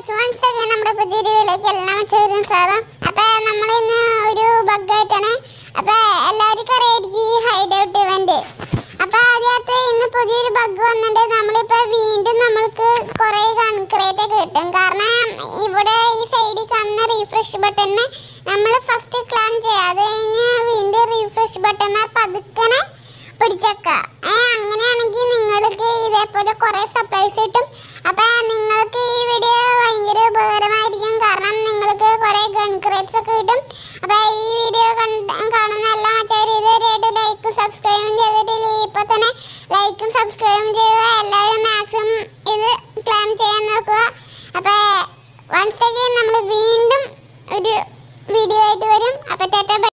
guys once again നമ്മുടെ പുതിയൊരു വീഡിയോയിലേക്ക് എല്ലാം ചോരും സാറും അപ്പൊ നമ്മൾ ഇന്ന് ഒരു ബഗ്ഗായിട്ടാണ് അപ്പൊ എല്ലാവർക്കും അറിയായിരിക്കും ഈ ഹൈഡ് ഔട്ട് ഇവന്റ് അപ്പൊ അതിനകത്ത് ഇന്ന് പുതിയൊരു ബഗ് വന്നിട്ട് നമ്മളിപ്പോ വീണ്ടും നമ്മൾക്ക് കുറെ കൺക്രീറ്റ് ഒക്കെ കിട്ടും കാരണം ഇവിടെ ഈ സൈഡിൽ കാണുന്ന റീഫ്രഷ് ബട്ടണിന് നമ്മൾ ഫസ്റ്റ് ക്ലാം ചെയ്യുക അത് കഴിഞ്ഞ് വീണ്ടും റീഫ്രഷ് ബട്ടണിനെ പതുക്കനെ പിടിച്ചേക്ക ഏ അങ്ങനെയാണെങ്കിൽ നിങ്ങൾക്ക് ഇതേപോലെ കുറെ സപ്ലൈസ് കിട്ടും അപ്പൊ നിങ്ങൾക്ക് ഈ വീഡിയോ ഭയങ്കര ഉപകാരമായിരിക്കും കാരണം നിങ്ങൾക്ക് കുറെ ഗൺ ക്രേറ്റ്സ് ഒക്കെ കിട്ടും അപ്പൊ ഈ വീഡിയോ കാണുന്ന എല്ലാ മറ്റവരും ഇതുവരെയായിട്ട് ലൈക്കും സബ്സ്ക്രൈബും ചെയ്തിട്ടില്ല ഇപ്പൊ തന്നെ ലൈക്കും സബ്സ്ക്രൈബും ചെയ്യുക എല്ലാവരും മാക്സിമം ഇത് ക്ലെയിം ചെയ്യാൻ നോക്കുക അപ്പൊ വൺസ് അഗൈൻ നമ്മൾ വീണ്ടും ഒരു വീഡിയോ ആയിട്ട് വരും അപ്പൊ ചേട്ടാ